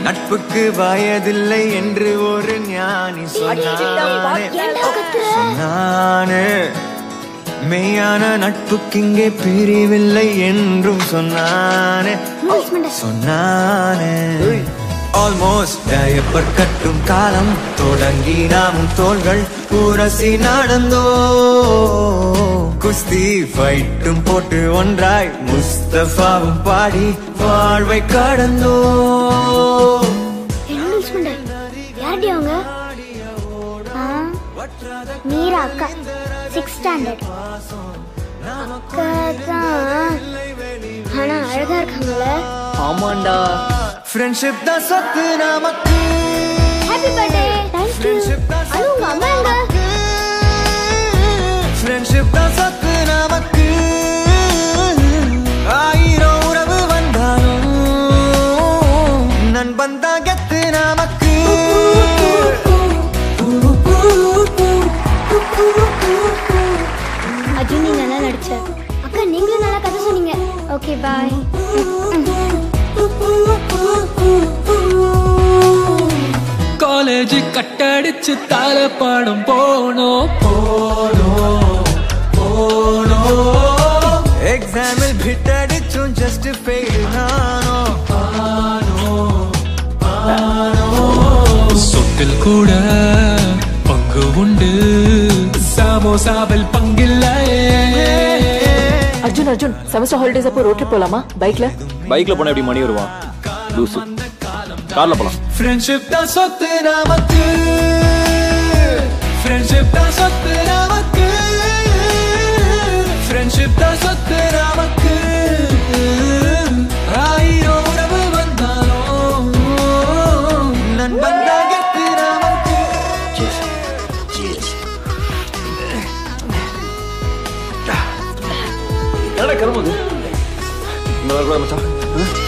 நட்புக்கு வயதில்லை என்று ஒரு ஞானி சொன்னானே சொன்னானே மெய்யான நட்புக்கு இங்கே பிரிவில்லை என்றும் சொன்னானே சொன்னானே ஆல்மோஸ்ட் டயப்பர் கட்டும் காலம் தொடங்கி நாமும் தோள்கள் உரசி நடந்தோ குஸ்தி ஃபைட்டும் போட்டு ஒன்றாய் முஸ்தபாவும் பாடி வாழ்வை கடந்தோ என்ன சொன்ன யார்டி அவங்க ஆ, மீரா அக்கா சிக்ஸ் ஸ்டாண்டர்ட் அக்கா தான் ஆனா அழகா இருக்காங்கல்ல ஆமாண்டா ஃப்ரெண்ட்ஷிப் தான் சொத்து நமக்கு ஹாப்பி பர்த்டே தேங்க் யூ அது உங்க அம்மா எங்க ஃப்ரெண்ட்ஷிப் தான் சொத்து நமக்கு ஆயிரம் உறவு வந்தாலும் நண்பன் தான் கெத்து நமக்கு அர்ஜுன் நீ நல்லா நடிச்ச அக்கா நீங்களும் நல்லா கதை சொன்னீங்க ஓகே பாய் காலேஜ் கட்டடிச்சு தல படம் போனோம் போனோம் போனோம் எக்ஸாமில் பிட் அடிச்சும் ஜஸ்ட் ஃபெயில் நானோ சொத்தில் கூட பங்கு உண்டு சமோசாவில் பங்கில்லையே அர்ஜுன் அர்ஜுன் செமஸ்டர் ஹாலிடேஸ் அப்போ ரோட் ட்ரிப் போலாமா பைக்ல பைக்ல போனா எப்படி மணி வருவான் லூசு கார்ல போலாம் ஃப்ரெண்ட்ஷிப் தான் சொத்து நமக்கு ஃப்ரெண்ட்ஷிப் தான் சொத்து நமக்கு ஃப்ரெண்ட்ஷிப் தான் சொத்து நமக்கு ஆயிரம் உறவு வந்தாலும் நண்பன் தான் கெத்து நமக்கு என்னடா கரும்புது இந்த மச்சான்